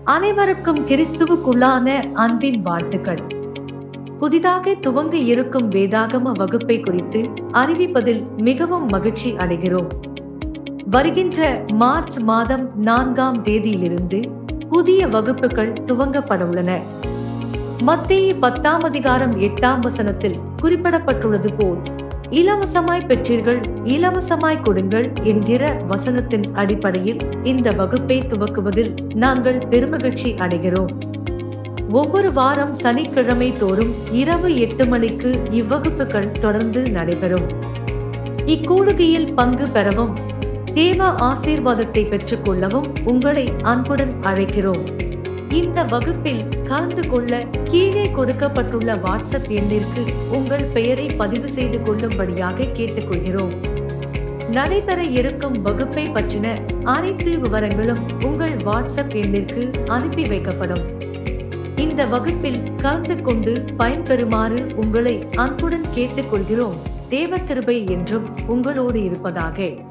அனைவருக்கும் கிறிஸ்துவுக்குள்ளான அன்பின் வாழ்த்துக்கள் புதிதாக துவங்க இருக்கும் வேதாகம வகுப்பை குறித்து அறிவிப்பதில் மிகவும் மகிழ்ச்சி அடைகிறோம் வருகின்ற மார்ச் மாதம் நான்காம் தேதியிலிருந்து புதிய வகுப்புகள் துவங்கப்பட உள்ளன மத்திய பத்தாம் அதிகாரம் எட்டாம் வசனத்தில் குறிப்பிடப்பட்டுள்ளது போல் இலவசமாய் பெற்றீர்கள் இலவசமாய் கொடுங்கள் என்கிற வசனத்தின் அடிப்படையில் இந்த வகுப்பை துவக்குவதில் நாங்கள் பெருமகிழ்ச்சி அடைகிறோம் ஒவ்வொரு வாரம் சனிக்கிழமை தோறும் இரவு எட்டு மணிக்கு இவ்வகுப்புகள் தொடர்ந்து நடைபெறும் இக்கூடுகையில் பங்கு பெறவும் தேவ ஆசீர்வாதத்தை பெற்றுக் கொள்ளவும் உங்களை அன்புடன் அழைக்கிறோம் இந்த வகுப்பில் கலந்து கொள்ள கீழே கொடுக்கப்பட்டுள்ள வாட்ஸ்அப் எண்ணிற்கு உங்கள் பெயரை பதிவு செய்து கொள்ளும்படியாக கேட்டுக்கொள்கிறோம் நடைபெற இருக்கும் வகுப்பை பற்றின அனைத்து விவரங்களும் உங்கள் வாட்ஸ்அப் எண்ணிற்கு அனுப்பி வைக்கப்படும் இந்த வகுப்பில் கலந்து கொண்டு பயன்பெறுமாறு உங்களை அன்புடன் கேட்டுக்கொள்கிறோம் தேவ கிருபை என்றும் உங்களோடு இருப்பதாக